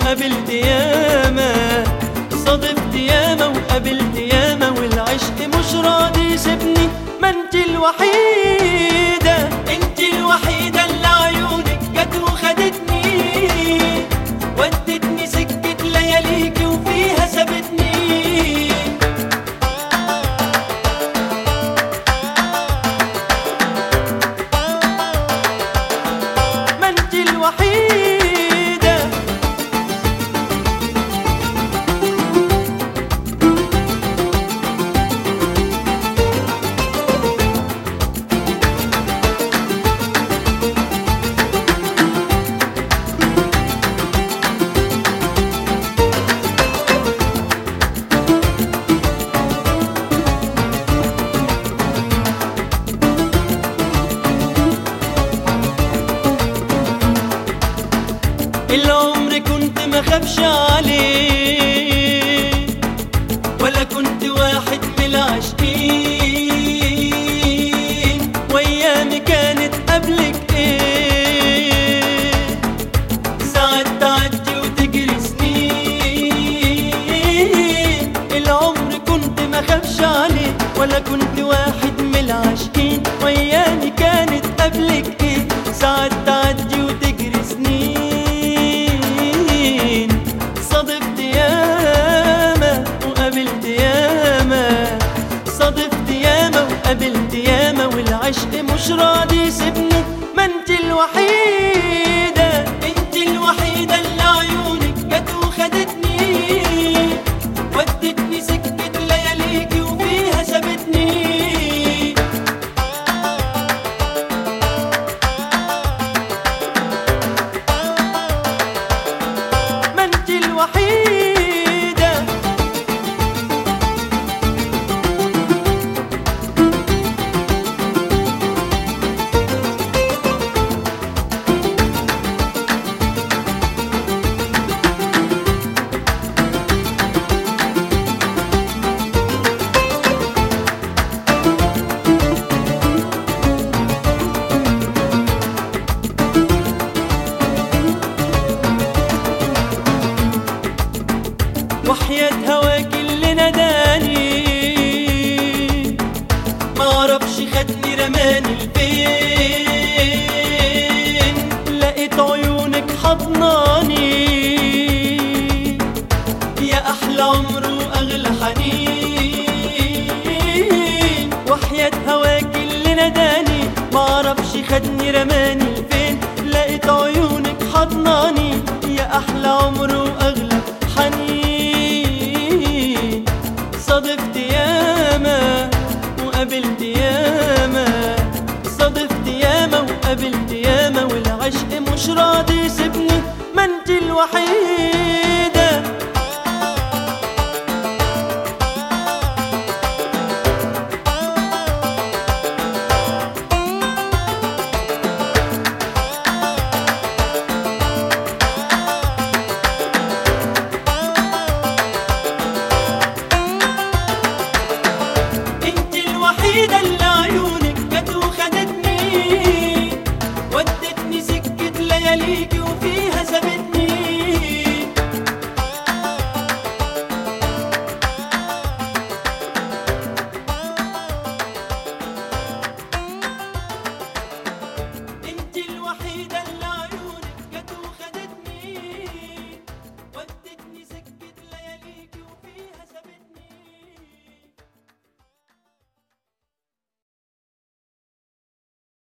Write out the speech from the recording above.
وقابلت ياما صادفت ياما وقابلت ياما والعشق مش راضي يسيبني ما انت الوحيدة انت الوحيدة اللي عيونك جت وخدتني ودتني سكة لياليكي وفيها سابتني ما انت الوحيدة العمر كنت ما خافش عليه ولا كنت واحد من العاشقين وايامي كانت قبلك ايه ساعات تعدي وتجري سنين العمر كنت ما خافش عليه ولا كنت واحد من العاشقين وايامي كانت قبلك ايه ساعات تعدي وتجري سنين صادفت ياما وقابلت ياما صادفت ياما وقابلت ياما والعشق مش راضي يسيبني ما انت الوحيدة انت الوحيدة اللي عيونك جت وخدتني ودتني سكة لياليكي وفيها سابتني ما انت الوحيدة وحياة هواك اللي ناداني ما اعرفش خدني رماني لفين لقيت عيونك حضناني يا احلى عمر واغلى حنين وحياة هواك اللي ناداني ما اعرفش خدني رماني لفين لقيت عيونك حضناني يا احلى عمر واغلى حنين صادفت ياما وقابلت ياما صادفت ياما وقابلت ياما والعشق مش راضي يسيبني ما انت الوحيد